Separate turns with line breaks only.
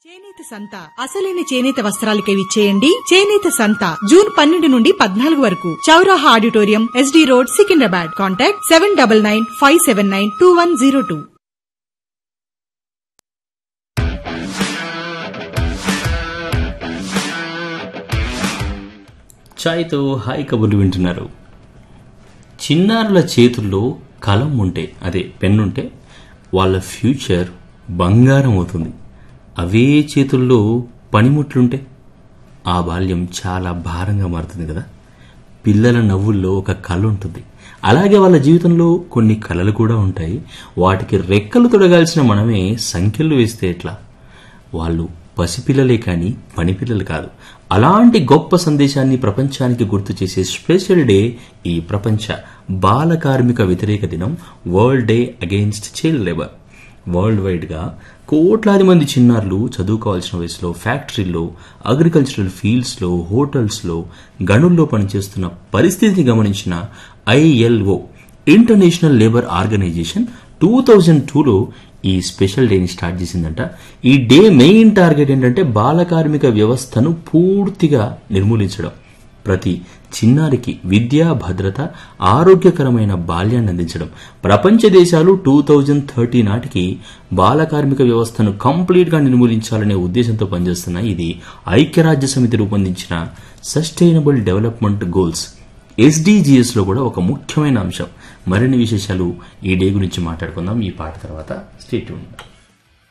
చేనేత సంత అసలైన చేనేత వస్త్రాలకై విచ్చేయండి చేనేత సంత జూన్ పన్నెండు నుండి పద్నాలుగు వరకు Chauraha auditorium SD road Secunderabad contact seven double nine five seven nine two one zero two
ఛాయ్తో హాయ్ కబుర్లు వింటున్నారు చిన్నారుల చేతుల్లో కలం ఉంటే అదే పెన్ ఉంటే వాళ్ళ ఫ్యూచర్ బంగారం అవుతుంది అవే చేతుల్లో పనిముట్లుంటే ఆ బాల్యం చాలా భారంగా మారుతుంది కదా పిల్లల నవ్వుల్లో ఒక కళ ఉంటుంది అలాగే వాళ్ళ జీవితంలో కొన్ని కళలు కూడా ఉంటాయి వాటికి రెక్కలు తొడగాల్సిన మనమే సంఖ్యలు వేస్తే ఎట్లా వాళ్ళు పసిపిల్లలే కానీ పనిపిల్లలు కాదు అలాంటి గొప్ప సందేశాన్ని ప్రపంచానికి గుర్తు చేసే స్పెషల్ డే ఈ ప్రపంచ బాల కార్మిక వ్యతిరేక దినం world day against child labour world wide గా కోట్లాది మంది చిన్నారులు చదువుకోవాల్సిన వయసులో ఫ్యాక్టరీల్లో అగ్రికల్చరల్ ఫీల్డ్స్ లో హోటల్స్ లో గనుల్లో పనిచేస్తున్న పరిస్థితిని గమనించిన ILO international labour organization two thousand టూలో ఈ స్పెషల్ డేని స్టార్ట్ చేసిందంట ఈ డే మెయిన్ టార్గెట్ ఏంటంటే బాల కార్మిక వ్యవస్థను పూర్తిగా నిర్మూలించడం ప్రతి చిన్నారికి విద్యా భద్రత ఆరోగ్యకరమైన బాల్యాన్ని అందించడం ప్రపంచ దేశాలు టూ థౌజండ్ థర్టీ నాటికి బాల కార్మిక వ్యవస్థను కంప్లీట్ గా నిర్మూలించాలనే ఉద్దేశంతో పనిచేస్తున్నాయి ఇది ఐక్యరాజ్య సమితి రూపొందించిన సస్టైనబుల్ డెవలప్మెంట్ గోల్స్ ఎస్డీజీఎస్ లో కూడా ఒక ముఖ్యమైన అంశం మరిన్ని విశేషాలు ఈ డే గురించి మాట్లాడుకుందాం ఈ పాట తర్వాత స్టేట్